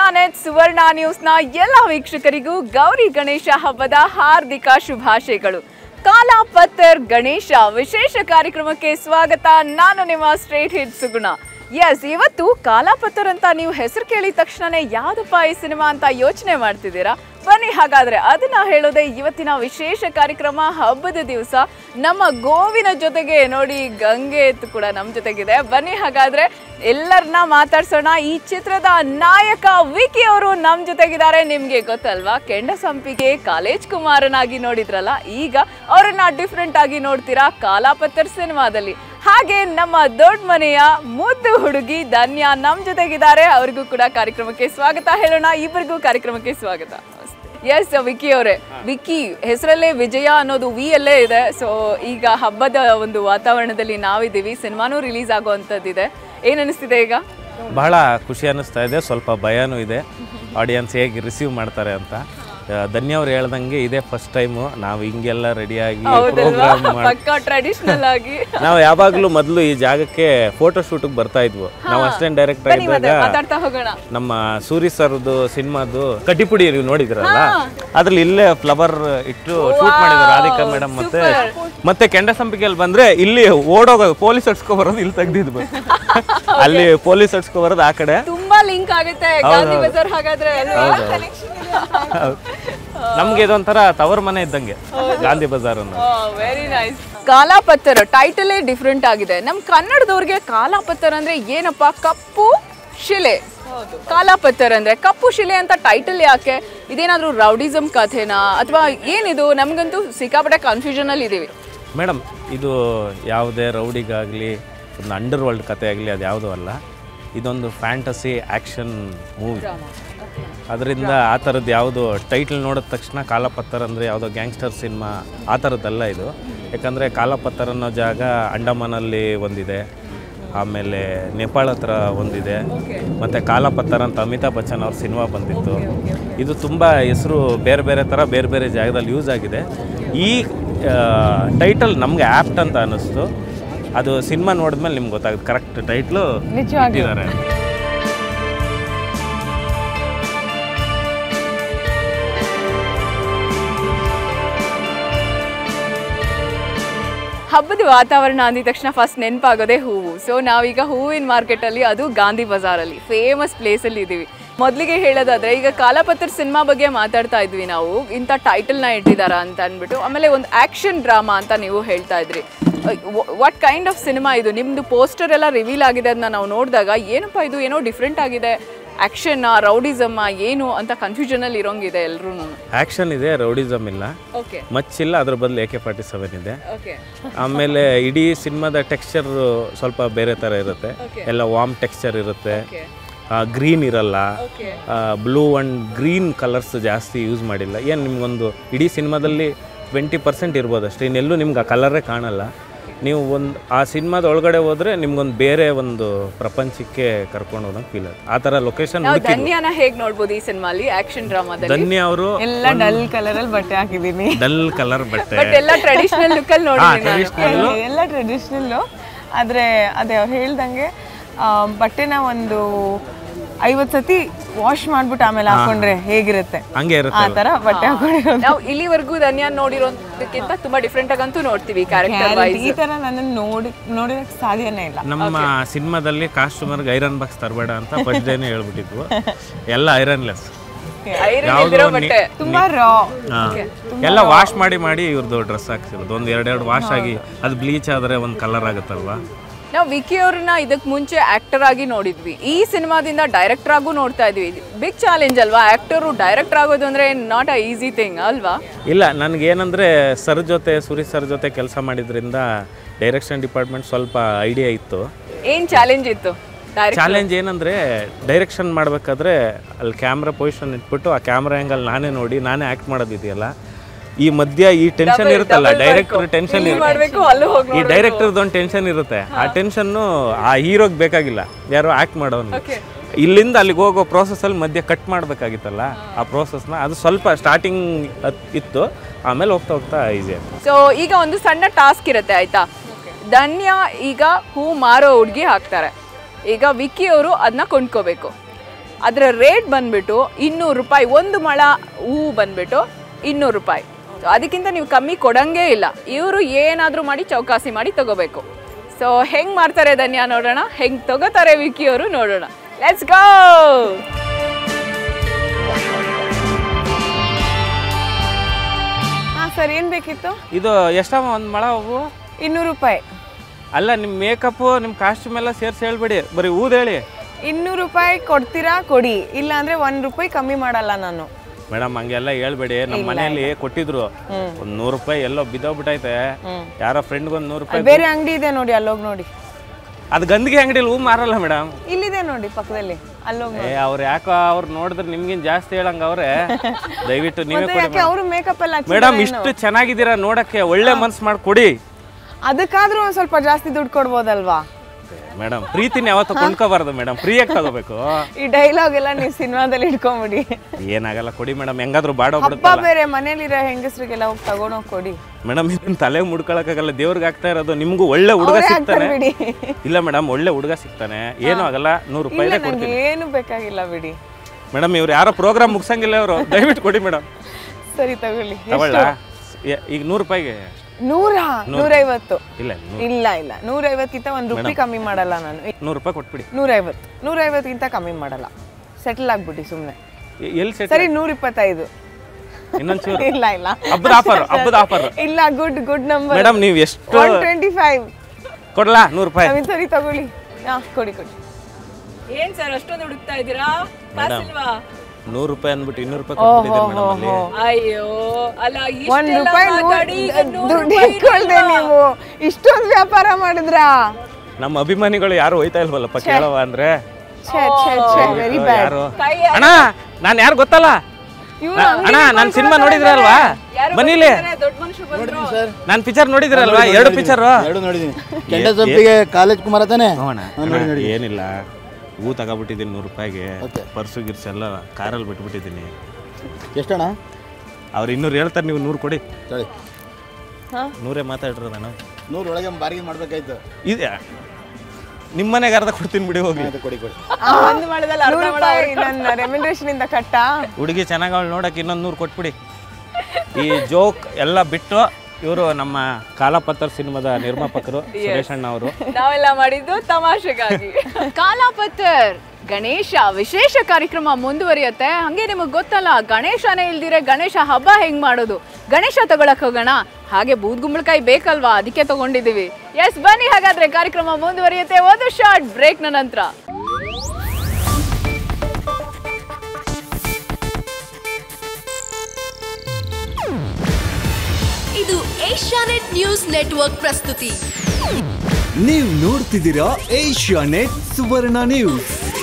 Net ಸುವರ್ಣ ನ್ಯೂಸ್ನ ಎಲ್ಲ ವೀಕ್ಷಕರಿಗೂ ಗೌರಿ ಗಣೇಶ ಹಬ್ಬದ ಹಾರ್ದಿಕ ಶುಭಾಶಯಗಳು ಕಾಲಾ ಪತ್ತರ್ ಗಣೇಶ ವಿಶೇಷ ಕಾರ್ಯಕ್ರಮಕ್ಕೆ ಸ್ವಾಗತ ನಾನು ನಿಮ್ಮ ಸ್ಟ್ರೇಟ್ ಹಿಟ್ ಸುಗುಣ ಎಸ್ ಇವತ್ತು ಕಾಲಾಪತ್ತರ್ ಅಂತ ನೀವು ಹೆಸರು ಕೇಳಿದ ತಕ್ಷಣನೇ ಯಾವ್ದಪ್ಪ ಈ ಸಿನಿಮಾ ಅಂತ ಯೋಚನೆ ಮಾಡ್ತಿದ್ದೀರಾ ಬನ್ನಿ ಹಾಗಾದ್ರೆ ಅದನ್ನ ಹೇಳೋದೇ ಇವತ್ತಿನ ವಿಶೇಷ ಕಾರ್ಯಕ್ರಮ ಹಬ್ಬದ ದಿವಸ ನಮ್ಮ ಗೋವಿನ ಜೊತೆಗೆ ನೋಡಿ ಗಂಗೆ ಎತ್ತು ಕೂಡ ನಮ್ಮ ಜೊತೆಗಿದೆ ಬನ್ನಿ ಹಾಗಾದ್ರೆ ಎಲ್ಲರನ್ನ ಮಾತಾಡ್ಸೋಣ ಈ ಚಿತ್ರದ ನಾಯಕ ವಿಕಿ ಅವರು ನಮ್ಮ ಜೊತೆಗಿದ್ದಾರೆ ನಿಮ್ಗೆ ಗೊತ್ತಲ್ವಾ ಕೆಂಡ ಸಂಪಿಗೆ ಕಾಲೇಜ್ ಕುಮಾರನಾಗಿ ನೋಡಿದ್ರಲ್ಲ ಈಗ ಅವರನ್ನ ಡಿಫ್ರೆಂಟ್ ಆಗಿ ನೋಡ್ತೀರಾ ಕಾಲಾಪತ್ತರ್ ಸಿನಿಮಾದಲ್ಲಿ ಹಾಗೆ ನಮ್ಮ ದೊಡ್ಡ ಮನೆಯ ಮುದ್ದು ಹುಡುಗಿ ಧನ್ಯ ನಮ್ ಜೊತೆಗಿದ್ದಾರೆ ಅವ್ರಿಗೂ ಕೂಡ ಕಾರ್ಯಕ್ರಮಕ್ಕೆ ಸ್ವಾಗತ ಹೇಳೋಣ ಇಬ್ಬರಿಗೂ ಕಾರ್ಯಕ್ರಮಕ್ಕೆ ಸ್ವಾಗತ ಎಸ್ ವಿಕಿ ಅವರೇ ವಿಕಿ ಹೆಸರಲ್ಲೇ ವಿಜಯ ಅನ್ನೋದು ವಿ ಅಲ್ಲೇ ಇದೆ ಸೊ ಈಗ ಹಬ್ಬದ ಒಂದು ವಾತಾವರಣದಲ್ಲಿ ನಾವಿದ್ದೀವಿ ಸಿನಿಮಾನೂ ರಿಲೀಸ್ ಆಗುವಂಥದ್ದಿದೆ ಏನ್ ಅನಿಸ್ತಿದೆ ಈಗ ಬಹಳ ಖುಷಿ ಅನ್ನಿಸ್ತಾ ಇದೆ ಸ್ವಲ್ಪ ಭಯನೂ ಇದೆ ಆಡಿಯನ್ಸ್ ಹೇಗೆ ರಿಸೀವ್ ಮಾಡ್ತಾರೆ ಅಂತ ಆ, ಧನ್ಯ ಅವ್ರು ಹೇಳ್ದಂಗೆ ಇದೇ ಫಸ್ಟ್ ಟೈಮು ನಾವು ಹಿಂಗೆಲ್ಲ ರೆಡಿಯಾಗಿ ಹೌದಲ್ವಾ ಪ್ರೋಗ್ರಾಮ್ ಮಾಡಿ ಪಕ್ಕ ಟ್ರೆಡಿಷನಲ್ ಆಗಿ ನಾವು ಯಾವಾಗಲೂ ಮೊದಲು ಈ ಜಾಗಕ್ಕೆ ಫೋಟೋ ಶೂಟಿಗೆ ಬರ್ತಾ ಇದ್ವು ನಾವು ಅಷ್ಟೇನ್ ಡೈರೆಕ್ಟ್ ಬನ್ನಿ ಮತ್ತೆ ಆಗಿದ್ದಾಗ ಮಾತಾಡ್ತಾ ಹೋಗೋಣ ನಮ್ಮ ಸೂರಿ ಸರ್ದು ಸಿನಿಮಾದು ಕಡ್ಡಿಪುಡಿ ನೀವು ನೋಡಿದ್ರಲ್ಲ ಅದ್ರಲ್ಲಿ ಇಲ್ಲೇ ಫ್ಲವರ್ ಇಟ್ಟು ಶೂಟ್ ಮಾಡಿದ್ರು ರಾಧಿಕಾ ಮೇಡಮ್ ಮತ್ತೆ ಮತ್ತೆ ಕೆಂಡ ಸಂಪಿಗೆಯಲ್ಲಿ ಬಂದ್ರೆ ಇಲ್ಲಿ ಓಡೋಗ ಪೊಲೀಸ್ ಹಡ್ಸ್ಕೊ ಬರೋದು ಇಲ್ಲಿ ತೆಗ್ದಿದ್ವು ಅಲ್ಲಿ ಪೊಲೀಸ್ ಹಡ್ಸ್ಕೊ ಬರೋದು ಆ ಕಡೆ ತುಂಬಾ ಲಿಂಕ್ ಆಗುತ್ತೆ ಗಾಂಧಿ ಬಜಾರ್ ಹಾಗಾದ್ರೆ ಅಲ್ವಾ? ನಮ್ಗೆ ಇದೊಂಥರ ತವರ್ ಮನೆ ಇದ್ದಂಗೆ ಗಾಂಧಿ ಬಜಾರ್ ಅನ್ನೋ ವೆರಿ ನೈಸ್ ಕಾಲಾಪತ್ತರ್ ಟೈಟಲೇ ಡಿಫ್ರೆಂಟ್ ಆಗಿದೆ ನಮ್ ಕನ್ನಡದವ್ರಿಗೆ ಕಾಲಾಪತ್ತರ್ ಅಂದ್ರೆ ಏನಪ್ಪ ಕಪ್ಪು ಶಿಲೆ ಕಾಲಾಪತ್ತರ್ ಅಂದ್ರೆ ಕಪ್ಪು ಶಿಲೆ ಅಂತ ಟೈಟಲ್ ಯಾಕೆ ಇದೇನಾದ್ರೂ ರೌಡಿಸಮ್ ಕಥೆನಾ ಅಥವಾ ಏನಿದು ನಮ್ಗಂತೂ ಸಿಕ್ಕಾಪಟ್ಟೆ ಕನ್ಫ್ಯೂಷನ್ ಅಲ್ಲಿ ಇದೀವಿ ಮೇಡಮ್ ಇದು ಯಾವುದೇ ರೌಡಿಗಾಗಲಿ ಒಂದು ಅಂಡರ್ ವರ್ಲ್ಡ್ ಕತೆ ಆಗಲಿ ಅದು ಯಾವುದೂ ಅಲ್ಲ ಇದೊಂದು ಫ್ಯಾಂಟಸಿ ಆ್ಯಕ್ಷನ್ ಮೂವಿ ಅದರಿಂದ ಆ ಥರದ್ದು ಯಾವುದು ಟೈಟಲ್ ನೋಡಿದ ತಕ್ಷಣ ಕಾಲಪತ್ತರ್ ಅಂದರೆ ಯಾವುದೋ ಗ್ಯಾಂಗ್ಸ್ಟರ್ ಸಿನಿಮಾ ಆ ಥರದ್ದಲ್ಲ ಇದು ಯಾಕಂದರೆ ಕಾಲಪತ್ತರ್ ಅನ್ನೋ ಜಾಗ ಅಂಡಮಾನಲ್ಲಿ ಒಂದಿದೆ ಆಮೇಲೆ ನೇಪಾಳ ಹತ್ರ ಒಂದಿದೆ ಮತ್ತು ಕಾಲಪತ್ತರ್ ಅಂತ ಅಮಿತಾಬ್ ಬಚ್ಚನ್ ಅವ್ರ ಸಿನಿಮಾ ಬಂದಿತ್ತು ಇದು ತುಂಬ ಹೆಸರು ಬೇರೆ ಬೇರೆ ಥರ ಬೇರೆ ಬೇರೆ ಜಾಗದಲ್ಲಿ ಯೂಸ್ ಆಗಿದೆ ಈ ಟೈಟಲ್ ನಮಗೆ ಆ್ಯಪ್ಟ್ ಅಂತ ಅನ್ನಿಸ್ತು ಅದು ಸಿನಿಮಾ ನೋಡಿದ್ಮೇಲೆ ನಿಮ್ಗೆ ಗೊತ್ತಾಗುತ್ತೆ ಕರೆಕ್ಟ್ ಟೈಟ್ಲು ಇಟ್ಟಿದ್ದಾರೆ ಹಬ್ಬದ ವಾತಾವರಣ ಅಂದಿದ ತಕ್ಷಣ ಫಸ್ಟ್ ನೆನಪಾಗೋದೇ ಹೂವು ಸೊ ನಾವೀಗ ಹೂವಿನ ಮಾರ್ಕೆಟಲ್ಲಿ ಅದು ಗಾಂಧಿ ಬಜಾರಲ್ಲಿ ಫೇಮಸ್ ಪ್ಲೇಸಲ್ಲಿ ಇದ್ದೀವಿ ಮೊದಲಿಗೆ ಹೇಳೋದಾದ್ರೆ ಈಗ ಕಾಲಪತ್ರ ಸಿನಿಮಾ ಬಗ್ಗೆ ಮಾತಾಡ್ತಾ ಇದ್ವಿ ನಾವು ಇಂಥ ಟೈಟಲ್ನ ಇಟ್ಟಿದಾರ ಅಂತ ಅಂದ್ಬಿಟ್ಟು ಆಮೇಲೆ ಒಂದು ಆ್ಯಕ್ಷನ್ ಡ್ರಾಮಾ ಅಂತ ನೀವು ಹೇಳ್ತಾ ಇದ್ರಿ ವಾಟ್ ಕೈಂಡ್ ಆಫ್ ಸಿನಿಮಾ ಇದು ನಿಮ್ಮದು ಪೋಸ್ಟರ್ ಎಲ್ಲ ರಿವೀಲ್ ಆಗಿದೆ ಅದನ್ನ ನಾವು ನೋಡಿದಾಗ ಏನಪ್ಪ ಇದು ಏನೋ ಡಿಫ್ರೆಂಟ್ ಆಗಿದೆ ಆ್ಯಕ್ಷನ್ ರೌಡಿಸಮ್ಮ ಏನು ಅಂತ ಕನ್ಫ್ಯೂಷನಲ್ಲಿ ಇರೋಂಗಿದೆ ಎಲ್ರೂ ಆ್ಯಕ್ಷನ್ ಇದೆ ರೌಡಿಸಮ್ ಇಲ್ಲ ಓಕೆ ಮಚ್ಚಿಲ್ಲ ಅದ್ರ ಬದಲು ಎ ಕೆ ಫಾರ್ಟಿ ಸೆವೆನ್ ಇದೆ ಓಕೆ ಆಮೇಲೆ ಇಡೀ ಸಿನಿಮಾದ ಟೆಕ್ಸ್ಚರ್ ಸ್ವಲ್ಪ ಬೇರೆ ಥರ ಇರುತ್ತೆ ಎಲ್ಲ ವಾಮ್ ಟೆಕ್ಸ್ಚರ್ ಇರುತ್ತೆ ಓಕೆ ಗ್ರೀನ್ ಇರಲ್ಲ okay blue and green colours ಜಾಸ್ತಿ ಯೂಸ್ ಮಾಡಿಲ್ಲ ಏನು ನಿಮ್ಗೊಂದು ಇಡೀ ಸಿನಿಮಾದಲ್ಲಿ ಟ್ವೆಂಟಿ ಪರ್ಸೆಂಟ್ ಇರ್ಬೋದು ಅಷ್ಟೇ ಇನ್ನೆಲ್ಲೂ ನಿಮ್ಗೆ ಆ ಕಲರೇ ಕಾಣಲ್ಲ ನೀವು ಒಂದು ಆ ಸಿನಿಮಾದ ಒಳಗಡೆ ಹೋದರೆ ನಿಮ್ಗೊಂದು ಬೇರೆ ಒಂದು ಪ್ರಪಂಚಕ್ಕೆ ಕರ್ಕೊಂಡು ಹೋದಂಗೆ ಫೀಲ್ ಆಗುತ್ತೆ ಆ ಥರ ಲೊಕೇಶನ್ ನಾವು ಧನ್ಯನ ಹೇಗ್ ನೋಡ್ಬೋದು ಈ ಸಿನಿಮಾಲಿ ಆಕ್ಷನ್ ಡ್ರಾಮಾದಲ್ಲಿ ಧನ್ಯ ಅವರು ಎಲ್ಲ ಡಲ್ ಕಲರ್ ಅಲ್ಲಿ ಬಟ್ಟೆ ಹಾಕಿದೀನಿ ಡಲ್ ಕಲರ್ ಬಟ್ಟೆ ಬಟ್ ಎಲ್ಲ ಟ್ರೆಡಿಷನಲ್ ಲುಕ್ ಅಲ್ಲಿ ಹಾ ನೋಡಿದ್ದೀನಿ ನಾನು ಟ್ರೆಡಿಷನಲ್ ಎಲ್ಲ ಟ್ರೆಡಿಷನಲ್ ಆದ್ರೆ ಅದೇ ಅವ್ರು ಹೇಳ್ದಂಗೆ ಆ, ಬಟ್ಟೆನ ಒಂದು ಐವತ್ ಸತಿ ವಾಶ್ ಮಾಡ್ಬಿಟ್ಟು ಆಮೇಲೆ ಹಾಕೊಂಡ್ರೆ ಹೇಗಿರುತ್ತೆ ಹಂಗೆ ಆ ಇರುತ್ತೆ ತರ ಬಟ್ಟೆ ಹಾಕೊಂಡಿರೋದು ನಾವು ಇಲ್ಲಿವರೆಗೂ ಧನ್ಯ ನೋಡಿರೋದಕ್ಕಿಂತ ತುಂಬಾ ಡಿಫ್ರೆಂಟ್ ಆಗಂತೂ ನೋಡ್ತೀವಿ ಕ್ಯಾರೆಕ್ಟರ್ ವೈಸ್ ಈ ತರ ನನ್ನ ನೋಡಿ ನೋಡಿರಕ್ ಸಾಧ್ಯನೇ ಇಲ್ಲ ನಮ್ಮ ಸಿನಿಮಾದಲ್ಲಿ ಕಾಸ್ಟ್ಯೂಮರ್ಗೆ ಐರನ್ ಬಾಕ್ಸ್ ತರಬೇಡ ಅಂತ ಫಸ್ಟ್ ಡೇನೆ ಹೇಳ್ಬಿಟ್ಟಿದ್ವು ಎಲ್ಲ ಐರನ್ಲೆಸ್ ಐರನ್ ಇಲ್ದಿರೋ ಬಟ್ಟೆ ತುಂಬಾ ರಾ ಎಲ್ಲ ವಾಶ್ ಮಾಡಿ ಮಾಡಿ ಇವ್ರದ್ದು ಡ್ರೆಸ್ ಹಾಕ್ಸಿರೋದು ಒಂದು ಎರಡೆರಡು ವಾಶ್ ಆಗಿ ಅದು ಬ್ಲೀಚ್ ಆದರೆ ಒಂದು ಕಲರ್ ಆಗುತ್ತಲ್ವಾ ನಾವು ವಿಕಿ ಅವ್ರನ್ನ ಇದಕ್ ಮುಂಚೆ ಆಕ್ಟರ್ ಆಗಿ ನೋಡಿದ್ವಿ ಈ ಸಿನಿಮಾದಿಂದ ಡೈರೆಕ್ಟರ್ ಆಗು ನೋಡ್ತಾ ಇದ್ವಿ ಬಿಗ್ ಚಾಲೆಂಜ್ ಅಲ್ವಾ ಆಕ್ಟರ್ ಡೈರೆಕ್ಟರ್ ಆಗೋದು ಅಂದ್ರೆ ನಾಟ್ ಅ ಈಸಿ ಥಿಂಗ್ ಅಲ್ವಾ ಇಲ್ಲ ನನಗೇನಂದರೆ ಸರ್ ಜೊತೆ ಸುರಿ ಸರ್ ಜೊತೆ ಕೆಲಸ ಮಾಡಿದ್ರಿಂದ ಡೈರೆಕ್ಷನ್ ಡಿಪಾರ್ಟ್ಮೆಂಟ್ ಸ್ವಲ್ಪ ಐಡಿಯಾ ಇತ್ತು ಏನ್ ಚಾಲೆಂಜ್ ಇತ್ತು ಡೈರೆಕ್ಟ್ ಚಾಲೆಂಜ್ ಏನಂದರೆ ಡೈರೆಕ್ಷನ್ ಮಾಡಬೇಕಾದ್ರೆ ಅಲ್ಲಿ ಕ್ಯಾಮ್ರಾ ಪೊಸಿಷನ್ ಇಟ್ಬಿಟ್ಟು ಆ ಕ್ಯಾಮ್ರಾ ಆ್ಯಂಗಲ್ ನಾನೇ ನೋಡಿ ನಾನೇ ಆ್ಯಕ್ಟ್ ಮಾಡೋದಿದೆಯಲ್ಲ ಈ ಮಧ್ಯ ಈ ಟೆನ್ಷನ್ ಇರುತ್ತಲ್ಲ ಡೈರೆಕ್ಟರ್ ಟೆನ್ಷನ್ ಇರುತ್ತೆ ಮಾಡ್ಬೇಕು ಅಲ್ಲೂ ಹೋಗಿ ಈ ಡೈರೆಕ್ಟರ್ದು ಒಂದು ಟೆನ್ಷನ್ ಇರುತ್ತೆ ಆ ಟೆನ್ಷನ್ನು ಆ ಹೀರೋಗೆ ಬೇಕಾಗಿಲ್ಲ ಯಾರೋ ಆ್ಯಕ್ಟ್ ಮಾಡೋನು ಇಲ್ಲಿಂದ ಅಲ್ಲಿಗೆ ಹೋಗೋ ಪ್ರೋಸೆಸ್ಸಲ್ಲಿ ಮಧ್ಯೆ ಕಟ್ ಮಾಡಬೇಕಾಗಿತ್ತಲ್ಲ ಆ ಪ್ರೋಸೆಸ್ನ ಅದು ಸ್ವಲ್ಪ ಸ್ಟಾರ್ಟಿಂಗ್ ಇತ್ತು ಆಮೇಲೆ ಹೋಗ್ತಾ ಹೋಗ್ತಾ ಈಸಿ ಆಯ್ತು ಸೊ ಈಗ ಒಂದು ಸಣ್ಣ ಟಾಸ್ಕ್ ಇರುತ್ತೆ ಆಯ್ತಾ ಧನ್ಯ ಈಗ ಹೂ ಮಾರೋ ಹುಡುಗಿ ಹಾಕ್ತಾರೆ ಈಗ ವಿಕ್ಕಿ ಅವರು ಅದನ್ನ ಕೊಂಡ್ಕೋಬೇಕು ಅದರ ರೇಟ್ ಬಂದ್ಬಿಟ್ಟು ಇನ್ನೂರು ರೂಪಾಯಿ ಒಂದು ಮೊಳ ಹೂವು ಬಂದ್ಬಿಟ್ಟು ಇನ್ನೂರು ರೂಪಾಯಿ ಸೊ ಅದಕ್ಕಿಂತ ನೀವು ಕಮ್ಮಿ ಕೊಡಂಗೇ ಇಲ್ಲ ಇವರು ಏನಾದರೂ ಮಾಡಿ ಚೌಕಾಸಿ ಮಾಡಿ ತಗೋಬೇಕು ಸೊ ಹೆಂಗೆ ಮಾಡ್ತಾರೆ ಧನ್ಯ ನೋಡೋಣ ಹೆಂಗೆ ತಗೋತಾರೆ ವಿಕಿಯವರು ನೋಡೋಣ ಲೆಟ್ಸ್ ಗೋ ಹಾ ಸರ್ ಏನ್ ಬೇಕಿತ್ತು ಇದು ಎಷ್ಟಮ್ಮ ಒಂದು ಮಳ ಹೂವು ಇನ್ನೂರು ರೂಪಾಯಿ ಅಲ್ಲ ನಿಮ್ಮ ಮೇಕಪ್ಪು ನಿಮ್ಮ ಕಾಸ್ಟ್ಯೂಮ್ ಎಲ್ಲ ಸೇರಿಸಿ ಹೇಳ್ಬೇಡಿ ಬರೀ ಊದು ಹೇಳಿ ಇನ್ನೂರು ರೂಪಾಯಿ ಕೊಡ್ತೀರಾ ಕೊಡಿ ಇಲ್ಲ ಅಂದ್ರೆ ಒಂದ್ ರೂಪಾಯಿ ಕಮ್ಮಿ ಮಾಡಲ್ಲ ನಾನು ಮೇಡಮ್ ಹಂಗೆಲ್ಲ ಹೇಳ್ಬೇಡಿ ನಮ್ಮ ಮನೆಯಲ್ಲಿ ಕೊಟ್ಟಿದ್ರು ಒಂದು ನೂರು ರೂಪಾಯಿ ಎಲ್ಲೋ ಬಿದ್ದೋಗ್ಬಿಟ್ಟೈತೆ ಯಾರೋ ಫ್ರೆಂಡ್ಗೆ ಒಂದು ನೂರು ರೂಪಾಯಿ ಬೇರೆ ಅಂಗಡಿ ಇದೆ ನೋಡಿ ಅಲ್ಲೋಗಿ ನೋಡಿ ಅದು ಗಂದಿಗೆ ಅಂಗಡಿಲಿ ಹೂ ಮಾರಲ್ಲ ಮೇಡಮ್ ಇಲ್ಲಿದೆ ನೋಡಿ ಪಕ್ಕದಲ್ಲಿ ಅಲ್ಲೋಗಿ ಏ ಅವ್ರು ಯಾಕೋ ಅವ್ರು ನೋಡಿದ್ರೆ ನಿಮ್ಗಿನ್ ಜಾಸ್ತಿ ಹೇಳಂಗ ಅವ್ರೆ ದಯವಿಟ್ಟು ನೀವೇ ಮತ್ತೆ ಕೊಡಿ ಯಾಕೆ ಅವರು ಮೇಕಪ್ ಎಲ್ಲ ಹಚ್ಚಿದ್ದಾರೆ ಮೇಡಮ್ ಏನು? ಇಷ್ಟು ಚೆನ್ನಾಗಿದ್ದೀರಾ ನೋಡಕ್ಕೆ ಒಳ್ಳೆ ಮನ್ಸು ಮಾಡಿ ಕೊಡಿ ಅದಕ್ಕಾದ್ರೂ ಒಂದ್ ಸ್ವಲ್ಪ ಜಾಸ್ತಿ ದುಡ್ಡು ಕೊಡ್ಬೋದಲ್ವಾ ಮೇಡಮ್ ಪ್ರೀತಿನ ಯಾವತ್ತೂ ಕೊಂಡ್ಕೋಬಾರ್ದು ಮೇಡಮ್ ಫ್ರೀಯಾಗಿ ತಗೋಬೇಕು ಈ ಡೈಲಾಗ್ ಎಲ್ಲ ನೀವು ಸಿನಿಮಾದಲ್ಲಿ ಇಟ್ಕೊಂಬಿಡಿ ಏನಾಗಲ್ಲ ಕೊಡಿ ಮೇಡಮ್ ಹೆಂಗಾದ್ರೂ ಹಬ್ಬ ಬಾಡೋಗ್ಬಿಡುತ್ತಲ್ಲ ಬೇರೆ ಮನೇಲಿರೋ ಹೆಂಗಸ್ರಿಗೆಲ್ಲ ಹೋಗಿ ತಗೊಂಡೋಗಿ ಕೊಡಿ ಮೇಡಮ್ ಇದನ್ನ ತಲೆ ಮುಡ್ಕೊಳಕ್ಕಾಗಲ್ಲ ದೇವ್ರಿಗೆ ಆಗ್ತಾ ಇರೋದು ನಿಮ್ಗೂ ಒಳ್ಳೆ ಹುಡುಗ ಅವ್ರೇ ಸಿಗ್ತಾನೆ ಹಾಕ್ತಾರೆ ಬಿಡಿ ಇಲ್ಲ ಮೇಡಮ್ ಒಳ್ಳೆ ಹುಡುಗ ಸಿಗ್ತಾನೆ ಏನೂ ಆಗಲ್ಲ ನೂರು ಇಲ್ಲ ರೂಪಾಯಿದೇ ನಂಗೆ ಕೊಡ್ತೀನಿ ಏನು ಬೇಕಾಗಿಲ್ಲ ಬಿಡಿ ಮೇಡಮ್ ಇವ್ರು ಯಾರೋ ಪ್ರೋಗ್ರಾಮ್ ಮುಗ್ಸಂಗಿಲ್ಲ ಇವರು ದಯವಿಟ್ಟು ಕೊಡಿ ಮೇಡಮ್ ಸರಿ ತಗೊಳ್ಳಿ ತಗೊಳ್ಳ ಈಗ ನೂರು ರೂಪಾಯಿಗೆ ನೂರ ನೂರೈವತ್ತು ಇಲ್ಲ ನೂರು ಇಲ್ಲ ಇಲ್ಲ ನೂರೈವತ್ತಕ್ಕಿಂತ ಒಂದ್ ರೂಪಾಯಿ ಕಮ್ಮಿ ಮಾಡಲ್ಲ ನಾನು ನೂರು ರೂಪಾಯಿ ಕೊಟ್ಬಿಡಿ ನೂರೈವತ್ತು ನೂರೈವತ್ತಕ್ಕಿಂತ ಕಮ್ಮಿ ಮಾಡಲ್ಲ ಸೆಟಲ್ ಆಗ್ಬಿಡಿ ಸುಮ್ಮನೆ ಎ- ಎಲ್ಲಿ ಸೆಟ್ ಸರಿ ನೂರ ಇಪ್ಪತ್ತೈದು ಇನ್ನೊಂಚೂರು ಇಲ್ಲ ಇಲ್ಲ ಹಬ್ಬದ ಆಫರ್ ಹಬ್ಬದ ಆಫರ್ ಇಲ್ಲ ಗುಡ್ ಗುಡ್ ನಂಬರ್ ಮೇಡಮ್ ನೀವು ಎಷ್ಟು ಒನ್ ಟ್ವೆಂಟಿ ಫೈವ್ ಕೊಡ್ಲಾ ನೂರು ರೂಪಾಯಿ ಸರಿ ತಗೊಳ್ಳಿ ಹಾ ಕೊಡಿ ಕೊಡಿ ಏನ್ ಸರ್ ಅಷ್ಟೊಂದು ಹುಡುಕ್ತಾ ಇದ್ದೀರಾ ಕಾಸಿಲ್ವಾ ನೂರು ರೂಪಾಯಿ ಅಂದ್ಬಿಟ್ಟು ಇನ್ನೂರು ರೂಪಾಯಿ ಕೊಟ್ಬಿಟ್ಟಿದ್ದೀರಿ ಮೇಡಮ್ ಅಲ್ಲಿ ಅಯ್ಯೋ ಅಲ್ಲ ಒಂದ್ ಇಷ್ಟೆಲ್ಲ ರೂಪಾಯಿ ಮಾತಾಡಿ ಈಗ ನೂರು ದುಡ್ಡು ರೂಪಾಯಿ ಇಟ್ಕೊಳ್ದೆ ನೀವು ಇಷ್ಟೊಂದು ವ್ಯಾಪಾರ ಮಾಡಿದ್ರಾ ನಮ್ಮ ಅಭಿಮಾನಿಗಳು ಯಾರು ಹೋಯ್ತಾ ಇಲ್ವಲ್ಲಪ್ಪ ಕೇಳವ ಅಂದ್ರೆ ಛೇ ಛೇ ಛೇ ವೆರಿ ಬ್ಯಾಡ್ ಯಾರು ಕೈ ಅಣ್ಣ ನಾನು ಯಾರು ಗೊತ್ತಲ್ಲ ಇವ್ರು ಅಣ್ಣ ನಾನು ಸಿನಿಮಾ ನೋಡಿದ್ರಲ್ವಾ ಬನ್ನಿಲಿ ದೊಡ್ಡ ಮನುಷ್ಯರು ಬಂದ್ರು ನಾನು ಪಿಕ್ಚರ್ ನೋಡಿದ್ರಲ್ವಾ ಎರಡು ಪಿಕ್ಚರ್ ಎರಡು ನೋಡಿದ್ದೀನಿ ಕೆಂಡ ಸಂಪಿಗೆ ಕಾಲೇಜ್ ಕುಮಾರ ತಾನೆ ಏನಿಲ್ಲ ಹೂ ತಗೊಬಿಟ್ಟಿದ್ದೀನಿ ನೂರು ರೂಪಾಯಿಗೆ ಪರ್ಸು ಗಿರ್ಸ್ ಎಲ್ಲ ಕಾರಲ್ಲಿ ಬಿಟ್ಬಿಟ್ಟಿದ್ದೀನಿ ಎಷ್ಟಣ್ಣ ಅವ್ರು ಇನ್ನೂರು ಹೇಳ್ತಾರೆ ನೀವು ನೂರು ಕೊಡಿ ಸರಿ ನೂರೇ ಮಾತಾಡ್ರ ನಾನು ನೂರು ಒಳಗೆ ಬಾರ್ಗಿನ್ ಮಾಡ್ಬೇಕಾಯ್ತು ಇದೆ ನಿಮ್ಮ ಮನೆಗೆ ಅರ್ಧ ಕೊಡ್ತೀನಿ ಬಿಡಿ ಹೋಗಿ ಅದು ಕೊಡಿ ಕೊಡಿ ಒಂದು ಮಾಡದಲ್ಲ ನೂರು ರೂಪಾಯಿ ನನ್ನ ರೆಮ್ಯುನರೇಷನ್ ಇಂದ ಕಟ್ಟಾ ಹುಡುಗಿ ಚೆನ್ನಾಗಿ ಅವಳು ನೋಡಕ್ಕೆ ಇನ್ನೊಂದು ನೂರು ಕೊಟ್ಬಿಡಿ ಈ ಜೋಕ್ ಎಲ್ಲ ಬಿಟ್ಟು ಇವರು ನಮ್ಮ ಕಾಲಪತ್ರ ಸಿನಿಮಾದ ನಿರ್ಮಾಪಕರು ಸುರೇಶ್ ಅಣ್ಣ ಅವರು ನಾವೆಲ್ಲ ಮಾಡಿದ್ದು ತಮಾಷೆಗಾಗಿ ಕಾಲಾಪತ್ತರ್ ಗಣೇಶ ವಿಶೇಷ ಕಾರ್ಯಕ್ರಮ ಮುಂದುವರಿಯುತ್ತೆ ಹಂಗೆ ನಿಮಗೆ ಗೊತ್ತಲ್ಲ ಗಣೇಶನೇ ಇಲ್ದಿರೆ ಗಣೇಶ ಹಬ್ಬ ಹೆಂಗ್ ಮಾಡೋದು ಗಣೇಶ ತಗೊಳಕ್ ಹೋಗೋಣ ಹಾಗೆ ಬೂದ್ಗುಂಬಳಕಾಯಿ ಬೇಕಲ್ವಾ ಅದಕ್ಕೆ ತಗೊಂಡಿದೀವಿ ಎಸ್ ಬನ್ನಿ ಹಾಗಾದ್ರೆ ಕಾರ್ಯಕ್ರಮ ಮುಂದುವರಿಯುತ್ತೆ ಒಂದು ಶಾರ್ಟ್ ಬ್ರೇಕ್ನ ನಂತರ ಇದು ಏಷ್ಯಾನೆಟ್ ನ್ಯೂಸ್ ನೆಟ್ವರ್ಕ್ ಪ್ರಸ್ತುತಿ ನೀವು ನೋಡ್ತಿದ್ದೀರಾ ಏಷ್ಯಾ ನೆಟ್ ಸುವರ್ಣ ನ್ಯೂಸ್